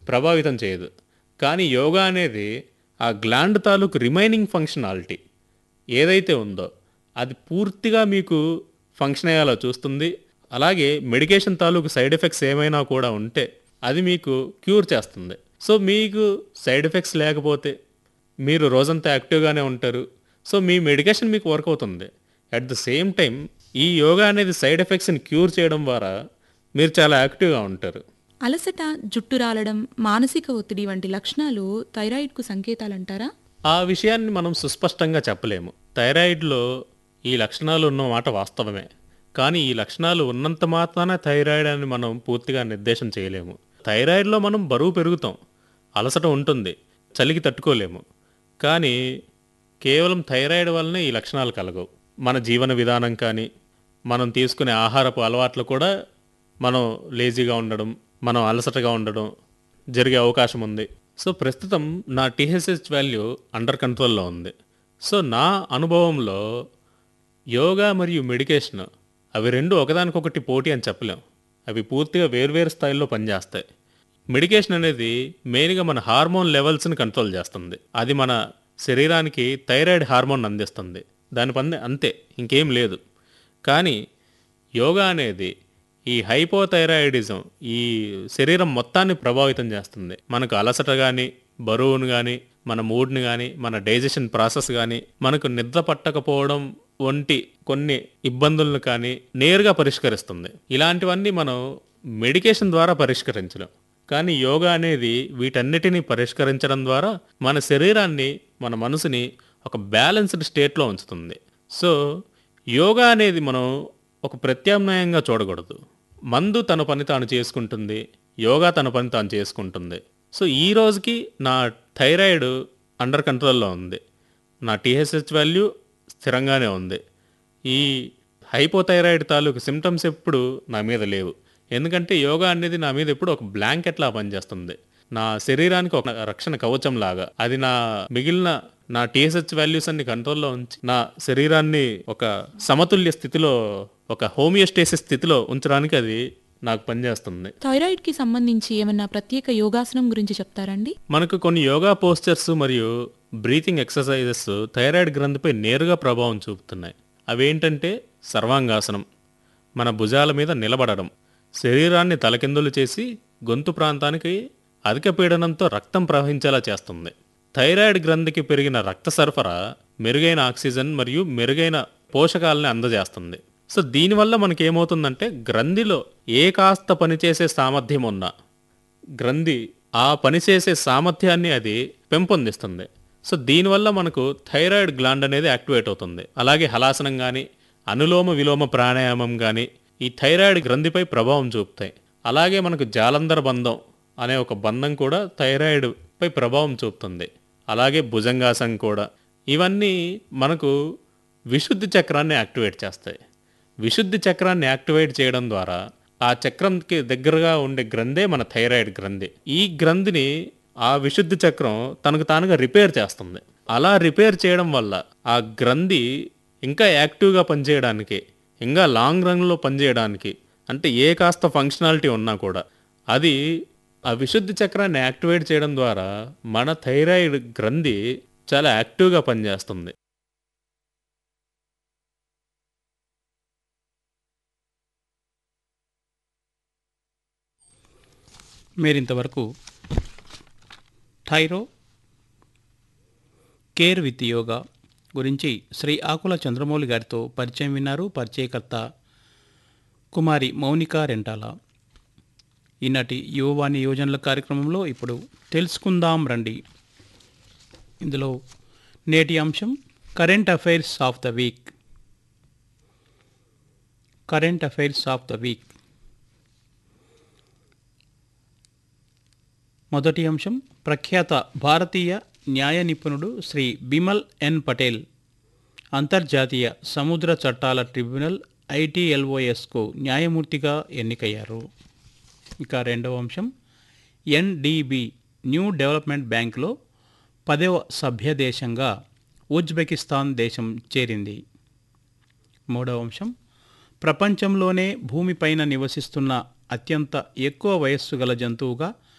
ప్రభావితం చేయదు కానీ యోగా అనేది ఆ గ్లాండ్ తాలూకు రిమైనింగ్ ఫంక్షనాలిటీ ఏదైతే ఉందో అది పూర్తిగా మీకు ఫంక్షన్ అయ్యేలా చూస్తుంది అలాగే మెడికేషన్ తాలూకు సైడ్ ఎఫెక్ట్స్ ఏమైనా కూడా ఉంటే అది మీకు క్యూర్ చేస్తుంది సో మీకు సైడ్ ఎఫెక్ట్స్ లేకపోతే మీరు రోజంతా యాక్టివ్గానే ఉంటారు సో మీ మెడికేషన్ మీకు వర్క్ అవుతుంది అట్ ద సేమ్ టైం ఈ యోగా అనేది సైడ్ ఎఫెక్ట్స్ని క్యూర్ చేయడం ద్వారా మీరు చాలా యాక్టివ్గా ఉంటారు అలసట జుట్టు రాలడం మానసిక ఒత్తిడి వంటి లక్షణాలు థైరాయిడ్కు సంకేతాలంటారా ఆ విషయాన్ని మనం సుస్పష్టంగా చెప్పలేము థైరాయిడ్లో ఈ లక్షణాలు ఉన్న మాట వాస్తవమే కానీ ఈ లక్షణాలు ఉన్నంత మాత్రాన థైరాయిడ్ అని మనం పూర్తిగా నిర్దేశం చేయలేము థైరాయిడ్లో మనం బరువు పెరుగుతాం అలసట ఉంటుంది చలికి తట్టుకోలేము కానీ కేవలం థైరాయిడ్ వల్లనే ఈ లక్షణాలు కలగవు మన జీవన విధానం కానీ మనం తీసుకునే ఆహారపు అలవాట్లు కూడా మనం లేజీగా ఉండడం మనం అలసటగా ఉండడం జరిగే అవకాశం ఉంది సో ప్రస్తుతం నా టీహెచ్హెచ్ వాల్యూ అండర్ కంట్రోల్లో ఉంది సో నా అనుభవంలో యోగా మరియు మెడికేషన్ అవి రెండు ఒకదానికొకటి పోటీ అని చెప్పలేం అవి పూర్తిగా వేర్వేరు స్థాయిల్లో పనిచేస్తాయి మెడికేషన్ అనేది మెయిన్గా మన హార్మోన్ లెవెల్స్ని కంట్రోల్ చేస్తుంది అది మన శరీరానికి థైరాయిడ్ హార్మోన్ అందిస్తుంది దాని పని అంతే ఇంకేం లేదు కానీ యోగా అనేది ఈ హైపోథైరాయిడిజం ఈ శరీరం మొత్తాన్ని ప్రభావితం చేస్తుంది మనకు అలసట కానీ బరువును కానీ మన మూడ్ని కానీ మన డైజెషన్ ప్రాసెస్ కానీ మనకు నిద్ర పట్టకపోవడం వంటి కొన్ని ఇబ్బందులను కానీ నేరుగా పరిష్కరిస్తుంది ఇలాంటివన్నీ మనం మెడికేషన్ ద్వారా పరిష్కరించలేం కానీ యోగా అనేది వీటన్నిటిని పరిష్కరించడం ద్వారా మన శరీరాన్ని మన మనసుని ఒక బ్యాలెన్స్డ్ స్టేట్లో ఉంచుతుంది సో యోగా అనేది మనం ఒక ప్రత్యామ్నాయంగా చూడకూడదు మందు తన పని తాను చేసుకుంటుంది యోగా తన పని తాను చేసుకుంటుంది సో ఈ రోజుకి నా థైరాయిడ్ అండర్ కంట్రోల్లో ఉంది నా టీహెచ్హెచ్ వాల్యూ స్థిరంగానే ఉంది ఈ హైపోథైరాయిడ్ తాలూకు సిమ్టమ్స్ ఎప్పుడు నా మీద లేవు ఎందుకంటే యోగా అనేది నా మీద ఎప్పుడు ఒక బ్లాంకెట్ లా పనిచేస్తుంది నా శరీరానికి ఒక రక్షణ కవచం లాగా అది నా మిగిలిన నా టీఎస్హెచ్ వాల్యూస్ అన్ని కంట్రోల్లో ఉంచి నా శరీరాన్ని ఒక సమతుల్య స్థితిలో ఒక హోమియోస్టేసిస్ స్థితిలో ఉంచడానికి అది నాకు పనిచేస్తుంది థైరాయిడ్కి సంబంధించి ఏమన్నా ప్రత్యేక యోగాసనం గురించి చెప్తారండి మనకు కొన్ని యోగా పోస్చర్స్ మరియు బ్రీతింగ్ ఎక్సర్సైజెస్ థైరాయిడ్ గ్రంథిపై నేరుగా ప్రభావం చూపుతున్నాయి అవేంటంటే సర్వాంగాసనం మన భుజాల మీద నిలబడడం శరీరాన్ని తలకిందులు చేసి గొంతు ప్రాంతానికి అధిక పీడనంతో రక్తం ప్రవహించేలా చేస్తుంది థైరాయిడ్ గ్రంథికి పెరిగిన రక్త సరఫరా మెరుగైన ఆక్సిజన్ మరియు మెరుగైన పోషకాలని అందజేస్తుంది సో దీనివల్ల మనకి ఏమవుతుందంటే గ్రంథిలో ఏ కాస్త పనిచేసే సామర్థ్యం ఉన్నా గ్రంథి ఆ పనిచేసే సామర్థ్యాన్ని అది పెంపొందిస్తుంది సో దీనివల్ల మనకు థైరాయిడ్ గ్లాండ్ అనేది యాక్టివేట్ అవుతుంది అలాగే హలాసనం కానీ అనులోమ విలోమ ప్రాణాయామం కానీ ఈ థైరాయిడ్ గ్రంథిపై ప్రభావం చూపుతాయి అలాగే మనకు జాలంధర బంధం అనే ఒక బంధం కూడా థైరాయిడ్ పై ప్రభావం చూపుతుంది అలాగే భుజంగాసనం కూడా ఇవన్నీ మనకు విశుద్ధి చక్రాన్ని యాక్టివేట్ చేస్తాయి విశుద్ధి చక్రాన్ని యాక్టివేట్ చేయడం ద్వారా ఆ చక్రంకి దగ్గరగా ఉండే గ్రంథే మన థైరాయిడ్ గ్రంథి ఈ గ్రంథిని ఆ విశుద్ధి చక్రం తనకు తానుగా రిపేర్ చేస్తుంది అలా రిపేర్ చేయడం వల్ల ఆ గ్రంథి ఇంకా యాక్టివ్గా పనిచేయడానికి ఇంకా లాంగ్ రన్లో పనిచేయడానికి అంటే ఏ కాస్త ఫంక్షనాలిటీ ఉన్నా కూడా అది ఆ విశుద్ధి చక్రాన్ని యాక్టివేట్ చేయడం ద్వారా మన థైరాయిడ్ గ్రంథి చాలా యాక్టివ్గా పనిచేస్తుంది మీరింతవరకు థైరో కేర్ విత్ యోగా గురించి శ్రీ ఆకుల చంద్రమౌళి గారితో పరిచయం విన్నారు పరిచయకర్త కుమారి మౌనిక రెంటాల ఈనాటి యువవాణి యోజనల కార్యక్రమంలో ఇప్పుడు తెలుసుకుందాం రండి ఇందులో నేటి అంశం current affairs of the week current affairs of the week మొదటి అంశం ప్రఖ్యాత భారతీయ న్యాయ నిపుణుడు శ్రీ బిమల్ ఎన్ పటేల్ అంతర్జాతీయ సముద్ర చట్టాల ట్రిబ్యునల్ ఐటీఎల్ఓఎస్కు న్యాయమూర్తిగా ఎన్నికయ్యారు ఇక రెండవ అంశం ఎన్డిబి న్యూ డెవలప్మెంట్ బ్యాంకులో పదవ సభ్య దేశంగా ఉజ్బెకిస్తాన్ దేశం చేరింది మూడవ అంశం ప్రపంచంలోనే భూమిపైన నివసిస్తున్న అత్యంత ఎక్కువ వయస్సు గల జంతువుగా